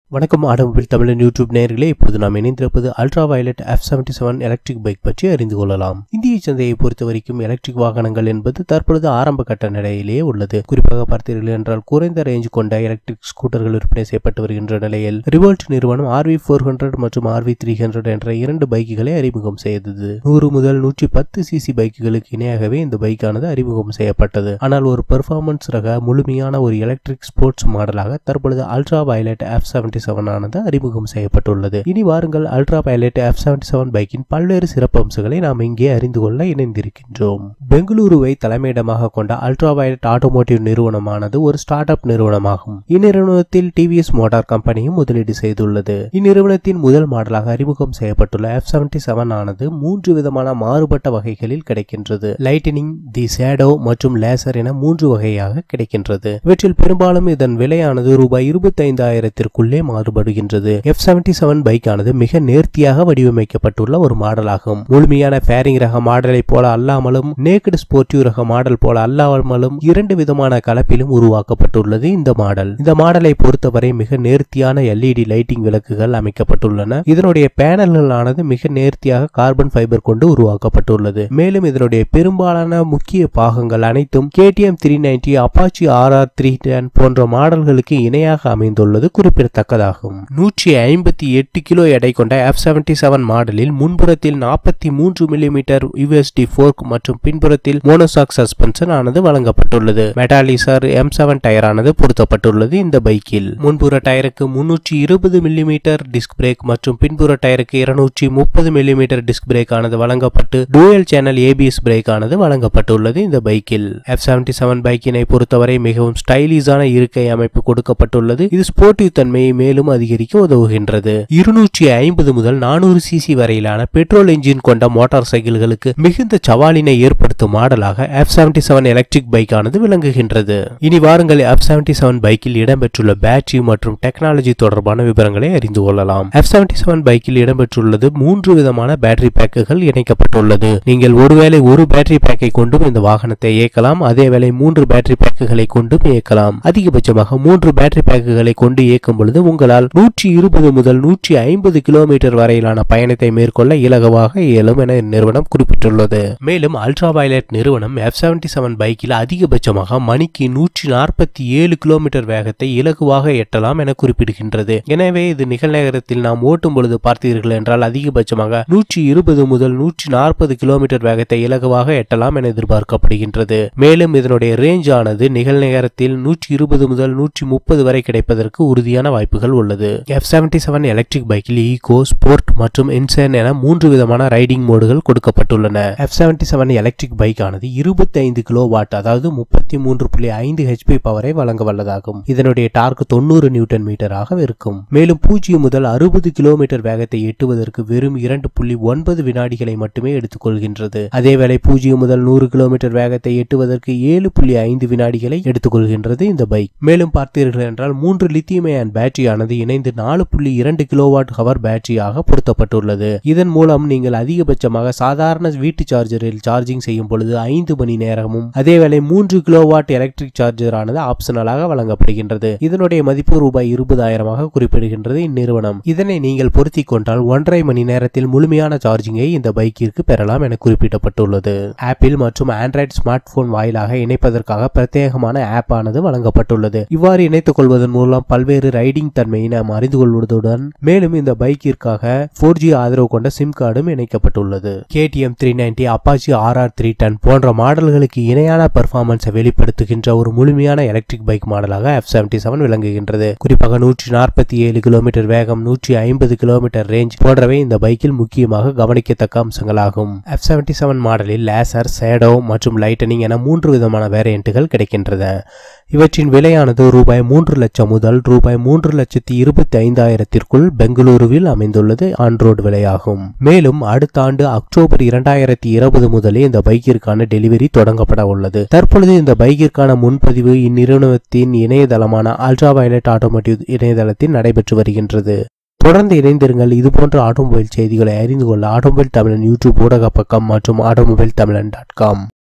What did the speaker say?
வணக்கம் ஆட்டோமொபைல் தமிழன் யூடியூப் நேயர்களே இப்போது நாம் இணைந்திருப்பது ultra violet F seventy seven electric bike பற்றி அறிந்து கொள்ளலாம் இந்திய சந்தையை பொறுத்த வரைக்கும் எலக்ட்ரிக் வாகனங்கள் என்பது தற்பொழுது ஆரம்ப கட்ட நிலையிலேயே உள்ளது குறிப்பாக பார்த்தீர்கள் என்றால் குறைந்த ரேஞ்ச் கொண்ட எலக்ட்ரிக் ஸ்கூட்டர்கள் விற்பனை செய்யப்பட்டு வருகின்ற நிலையில் ரிவோல்ட் நிறுவனம் ஆர்வி ஃபோர் ஹண்ட்ரட் மற்றும் ஆர்வி த்ரீ ஹண்ட்ரட் என்ற இரண்டு பைக்குகளை அறிமுகம் செய்தது நூறு முதல் நூற்றி பத்து சிசி பைக்குகளுக்கு இணையாகவே இந்த பைக்கானது அறிமுகம் செய்யப்பட்டது ஆனால் ஒரு பெர்ஃபார்மன்ஸ் ரக முழுமையான ஒரு எலக்ட்ரிக் ஸ்போர்ட்ஸ் மாடலாக தற்பொழுது ultra violet F seventy seven ஆனது அறிமுகம் செய்யப்பட்டுள்ளது இனி வாருங்கள் ultra violet F seventy seven பைக்கின் பல்வேறு சிறப்பம்சங்களை நாம் இங்கே அறிந்து கொள்ள இணைந்திருக்கின்றோம் பெங்களூருவை தலைமையிடமாக கொண்ட அல்ட்ரா வயலட் ஆட்டோமோட்டிவ் நிறுவனமானது ஒரு ஸ்டார்ட் அப் நிறுவனமாகும் இந்நிறுவனத்தில் டிவிஎஸ் மோட்டார் கம்பெனியும் முதலீடு செய்துள்ளது இந்நிறுவனத்தின் முதல் மாடலாக அறிமுகம் செய்யப்பட்டுள்ள எஃப் செவன்டி செவன் ஆனது மூன்று விதமான மாறுபட்ட வகைகளில் கிடைக்கின்றது லைட்டனிங் தி சேடோ மற்றும் லேசர் என மூன்று வகையாக கிடைக்கின்றது இவற்றில் பெரும்பாலும் இதன் விலையானது ரூபாய் இருபத்தைந்தாயிரத்திற்குள்ளே மாறுபடுகின்றது எஃப் செவன்டி செவன் பைக்கானது மிக நேர்த்தியாக வடிவமைக்கப்பட்டுள்ள ஒரு மாடலாகும் முழுமையான ஃபேரிங் ரக மாடலை போல அல்லாமலும் நேக்கடு ஸ்போர்ட்டிவ் ரக மாடல் போல அல்லாமலும் இரண்டு விதமான கலப்பிலும் உருவாக்கப்பட்டுள்ளது இந்த மாடல் இந்த மாடலை பொறுத்தவரை மிக நேர்த்தியான எல்இடி லைட்டிங் விளக்குகள் அமைக்கப்பட்டுள்ளன இதனுடைய பேனல்களானது மிக நேர்த்தியாக கார்பன் ஃபைபர் கொண்டு உருவாக்கப்பட்டுள்ளது மேலும் இதனுடைய பெரும்பாலான முக்கிய பாகங்கள் அனைத்தும் KTM three ninety Apache R R three ten போன்ற மாடல்களுக்கு இணையாக அமைந்துள்ளது குறிப்பிடத்தக்கதாகும் நூற்றி ஐம்பத்தி எட்டு கிலோ எடை கொண்ட எஃப் செவன்டி செவன் மாடலில் முன்புறத்தில் நாற்பத்தி மூன்று மில்லிமீட்டர் யூஎஸ்டி ஃபோர்க் மற்றும் பின்புறத்தில் மோனோசாக் சஸ்பென்ஷன் ஆனது வழங்கப்பட்டுள்ளது மெட்டாலிசர் எம் செவன் டயரானது பொருத்தப்பட்டுள்ளது இந்த பைக்கில் முன்புற டயருக்கு முன்னூற்றி இருபது மில்லிமீட்டர் டிஸ்க் பிரேக் மற்றும் பின்புற டயருக்கு இருநூற்றி முப்பது மில்லிமீட்டர் டிஸ்க் பிரேக் ஆனது வழங்கப்பட்டு டூயல் சேனல் ஏபிஎஸ் பிரேக் ஆனது வழங்கப்பட்டுள்ளது இந்த பைக்கில் எஃப் செவன்டி செவன் பைக்கினை பொறுத்தவரை மிகவும் ஸ்டைலிஷான இருக்கை அமைப்பு கொடுக்கப்பட்டுள்ளது இது ஸ்போர்ட்டிவ் தன்மையை மேலும் அதிகரிக்க உதவுகின்றது இருநூற்றி ஐம்பது முதல் நானூறு சிசி வரையிலான பெட்ரோல் என்ஜின் கொண்ட மோட்டார் சைக்கிள்களுக்கு மிகுந்த சவாலினை ஏற்படுத்தும் மாடலாக F seventy seven electric bike ஆனது விளங்குகின்றது இனி வாருங்கள் எஃப் செவன்டி செவன் பைக்கில் இடம்பெற்றுள்ள பேட்டரி மற்றும் டெக்னாலஜி தொடர்பான விவரங்களை அறிந்து கொள்ளலாம் எஃப் செவன்டி செவன் பைக்கில் இடம்பெற்றுள்ளது மூன்று விதமான பேட்டரி பேக்குகள் இணைக்கப்பட்டுள்ளது நீங்கள் ஒருவேளை ஒரு பேட்டரி பேக்கை கொண்டும் இந்த வாகனத்தை இயக்கலாம் அதேவேளை மூன்று பேட்டரி பேக்குகளை கொண்டும் இயக்கலாம் அதிகபட்சமாக மூன்று பேட்டரி பேக்குகளை கொண்டு இயக்கும் பொழுது உங்களால் நூற்றி இருபது முதல் நூற்றி ஐம்பது கிலோமீட்டர் வரையிலான பயணத்தை மேற்கொள்ள இலகுவாக இயலும் என இந்நிறுவனம் குறிப்பிட்டுள்ளது மேலும் அல்ட்ரா வயலட் நிறுவனம் எஃப் செவன்டி செவன் பைக்கில் அதிகபட்சமாக மணிக்கு நூற்றி நாற்பத்தி ஏழு கிலோமீட்டர் வேகத்தை இலகுவாக எட்டலாம் என குறிப்பிடுகின்றது எனவே இது நிகழ்நேரத்தில் நாம் ஓட்டும் பொழுது பார்த்தீர்கள் என்றால் அதிகபட்சமாக நூற்றி இருபது முதல் நூற்றி நாற்பது கிலோமீட்டர் வேகத்தை இலகுவாக எட்டலாம் என எதிர்பார்க்கப்படுகின்றது மேலும் இதனுடைய ரேஞ்ச் ஆனது நிகழ்நேரத்தில் நூற்றி இருபது முதல் நூற்றி முப்பது வரை கிடைப்பதற்கு உறுதியான வாய்ப்புகள் உள்ளது எஃப் செவன்டி செவன் எலக்ட்ரிக் பைக்கில் ஈகோ ஸ்போர்ட் மற்றும் இன்சேன் என மூன்று விதமான ரைடிங் மோடுகள் கொடுக்கப்பட்டுள்ளன F seventy seven electric bike ஆனது இருபத்தி ஐந்து கிலோ வாட் அதாவது முப்பத்தி மூன்று புள்ளி ஐந்து ஹெச்பி பவரை வழங்க வல்லதாகும் இதனுடைய டார்க் தொண்ணூறு நியூட்டன் மீட்டராக இருக்கும் மேலும் பூஜ்ஜியம் முதல் அறுபது கிலோமீட்டர் வேகத்தை எட்டுவதற்கு வெறும் இரண்டு புள்ளி ஒன்பது வினாடிகளை மட்டுமே எடுத்துக்கொள்கின்றது அதேவேளை பூஜ்ஜியம் முதல் நூறு கிலோமீட்டர் வேகத்தை எட்டுவதற்கு ஏழு புள்ளி ஐந்து வினாடிகளை எடுத்துக்கொள்கின்றது இந்த பைக் மேலும் பார்த்தீர்கள் என்றால் மூன்று லித்தியம் அயன் பேட்டரியானது இணைந்து நாலு புள்ளி இரண்டு கிலோவாட் ஹவர் பேட்டரியாக பொருத்தப்பட்டுள்ளது இதன் மூலம் நீங்கள் அதிகபட்சமாக சாதாரண வீட்டு சார்ஜரில் சார்ஜிங் செய்யும் பொழுது ஐந்து மணி நேரமும் அதேவேளை மூன்று கிலோவாட் எலக்ட்ரிக் சார்ஜர் ஆனது ஆப்ஷனலாக வழங்கப்படுகின்றது இதனுடைய மதிப்பு ரூபாய் இருபதாயிரமாக குறிப்பிடுகின்றது இந்நிறுவனம் இதனை நீங்கள் பொருத்தி கொண்டால் ஒன்றரை மணி நேரத்தில் முழுமையான சார்ஜிங்கை இந்த பைக்கிற்கு பெறலாம் என குறிப்பிடப்பட்டுள்ளது ஆப்பிள் மற்றும் ஆண்ட்ராய்டு ஸ்மார்ட் போன் வாயிலாக இணைப்பதற்காக பிரத்யேகமான ஆப் ஆனது வழங்கப்பட்டுள்ளது இவ்வாறு இணைத்துக் கொள்வதன் மூலம் பல்வேறு ரைடிங் தன்மையை நாம் அறிந்து கொள்வதுடன் மேலும் இந்த பைக்கிற்காக போர் ஜி ஆதரவு கொண்ட சிம் கார்டும் இணைக்கப்பட்டுள்ளது KTM three ninety Apache R R three ten போன்ற மாடல்களுக்கு இணையான பெர்ஃபார்மன்ஸை வெளிப்படுத்துகின்ற ஒரு முழுமையான எலக்ட்ரிக் பைக் மாடலாக எஃப் செவன்டி செவன் விளங்குகின்றது குறிப்பாக நூற்றி நாற்பத்தி ஏழு கிலோமீட்டர் வேகம் நூற்றி ஐம்பது கிலோமீட்டர் ரேஞ்ச் போன்றவை இந்த பைக்கில் முக்கியமாக கவனிக்கத்தக்க அம்சங்களாகும் எஃப் செவன்டி செவன் மாடலில் லேசர் சேடோ மற்றும் லைட்டனிங் என மூன்று விதமான வேரியண்ட்டுகள் கிடைக்கின்றன இவற்றின் விலையானது ரூபாய் மூன்று லட்சம் முதல் ரூபாய் மூன்று லட்சத்தி இருபத்தி ஐந்தாயிரத்திற்குள் பெங்களூருவில் அமைந்துள்ளது ஆன்ரோடு விலையாகும் மேலும் அடுத்த ஆண்டு அக்டோபர் இரண்டாயிரத்தி இருபது முதலே இந்த பைக்கிற்கான டெலிவரி தொடங்கப்பட உள்ளது தற்பொழுது இந்த பைக்கிற்கான முன்பதிவு இந்நிறுவனத்தின் இணையதளமான அல்ட்ரா வயலட் ஆட்டோமோட்டிவ் இணையதளத்தில் நடைபெற்று வருகின்றது தொடர்ந்து இணைந்திருங்கள் இதுபோன்ற ஆட்டோமொபைல் செய்திகளை அறிந்து கொள்ள ஆட்டோமொபைல் தமிழன் யூடியூப் ஊடக பக்கம் மற்றும் ஆட்டோமொபைல் தமிழன் டாட் காம்